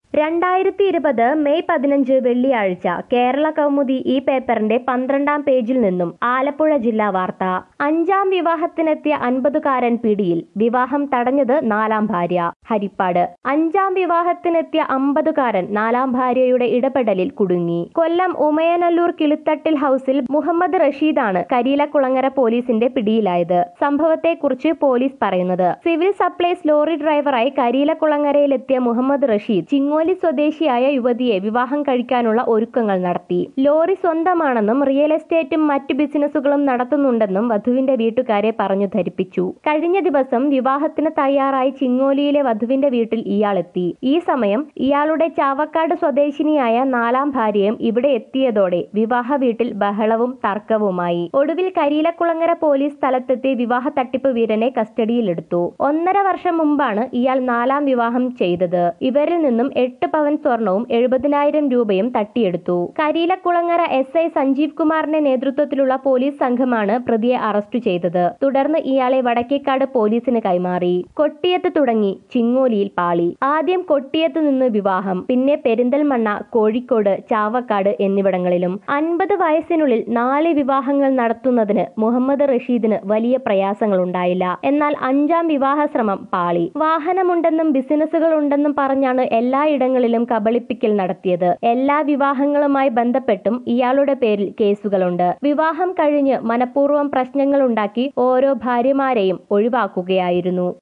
രണ്ടായിരത്തി ഇരുപത് മെയ് പതിനഞ്ച് വെള്ളിയാഴ്ച കേരള കൗമുദി ഈ പേപ്പറിന്റെ പന്ത്രണ്ടാം പേജിൽ നിന്നും ആലപ്പുഴ ജില്ലാ വാർത്ത അഞ്ചാം വിവാഹത്തിനെത്തിയ അൻപതുകാരൻ പിടിയിൽ വിവാഹം തടഞ്ഞത് നാലാം ഭാര്യ ഹരിപ്പാട് അഞ്ചാം വിവാഹത്തിനെത്തിയ അമ്പതുകാരൻ നാലാം ഭാര്യയുടെ ഇടപെടലിൽ കുടുങ്ങി കൊല്ലം ഉമയനല്ലൂർ കിളിത്തട്ടിൽ ഹൌസിൽ മുഹമ്മദ് റഷീദാണ് കരിയിലക്കുളങ്ങര പോലീസിന്റെ പിടിയിലായത് സംഭവത്തെക്കുറിച്ച് പോലീസ് പറയുന്നത് സിവിൽ സപ്ലൈസ് ലോറി ഡ്രൈവറായി കരിയിലക്കുളങ്ങരയിലെത്തിയ മുഹമ്മദ് റഷീദ് ചിങ്ങോലി സ്വദേശിയായ യുവതിയെ വിവാഹം കഴിക്കാനുള്ള ഒരുക്കങ്ങൾ നടത്തി ലോറി സ്വന്തമാണെന്നും റിയൽ എസ്റ്റേറ്റും മറ്റ് ബിസിനസ്സുകളും നടത്തുന്നുണ്ടെന്നും വധുവിന്റെ വീട്ടുകാരെ പറഞ്ഞു ധരിപ്പിച്ചു കഴിഞ്ഞ ദിവസം വിവാഹത്തിന് തയ്യാറായി ചിങ്ങോലിയിലെ വധുവിന്റെ വീട്ടിൽ ഇയാളെത്തി ഈ സമയം ഇയാളുടെ ചാവക്കാട് സ്വദേശിനിയായ നാലാം ഭാര്യയും ഇവിടെ എത്തിയതോടെ വിവാഹ വീട്ടിൽ ബഹളവും തർക്കവുമായി ഒടുവിൽ കരിയിലക്കുളങ്ങര പോലീസ് സ്ഥലത്തെത്തി വിവാഹ തട്ടിപ്പ് വീരനെ കസ്റ്റഡിയിലെടുത്തു ഒന്നര വർഷം മുമ്പാണ് ഇയാൾ നാലാം വിവാഹം ചെയ്തത് ഇവരിൽ നിന്നും എട്ട് പവൻ സ്വർണവും എഴുപതിനായിരം രൂപയും തട്ടിയെടുത്തു കരിയിലക്കുളങ്ങര എസ് ഐ സഞ്ജീവ് കുമാറിന്റെ നേതൃത്വത്തിലുള്ള പോലീസ് സംഘമാണ് പ്രതിയെ അറസ്റ്റ് ചെയ്തത് തുടർന്ന് ഇയാളെ വടക്കേക്കാട് പോലീസിന് കൈമാറി കൊട്ടിയത്ത് തുടങ്ങി ചിങ്ങോലിയിൽ പാളി ആദ്യം കൊട്ടിയത്ത് നിന്ന് വിവാഹം പിന്നെ പെരിന്തൽമണ്ണ കോഴിക്കോട് ചാവക്കാട് എന്നിവിടങ്ങളിലും അൻപത് വയസ്സിനുള്ളിൽ നാല് വിവാഹങ്ങൾ നടത്തുന്നതിന് മുഹമ്മദ് റഷീദിന് വലിയ പ്രയാസങ്ങളുണ്ടായില്ല എന്നാൽ അഞ്ചാം വിവാഹ ശ്രമം പാളി വാഹനമുണ്ടെന്നും ബിസിനസ്സുകൾ ഉണ്ടെന്നും പറഞ്ഞാണ് എല്ലായിടങ്ങളിലും കബളിപ്പിക്കൽ നടത്തിയത് എല്ലാ വിവാഹങ്ങളുമായി ബന്ധപ്പെട്ടും ഇയാളുടെ പേരിൽ കേസുകളുണ്ട് വിവാഹം കഴിഞ്ഞ് മനഃപൂർവ്വം പ്രശ്നങ്ങളുണ്ടാക്കി ഓരോ ഭാര്യമാരെയും ഒഴിവാക്കുകയായിരുന്നു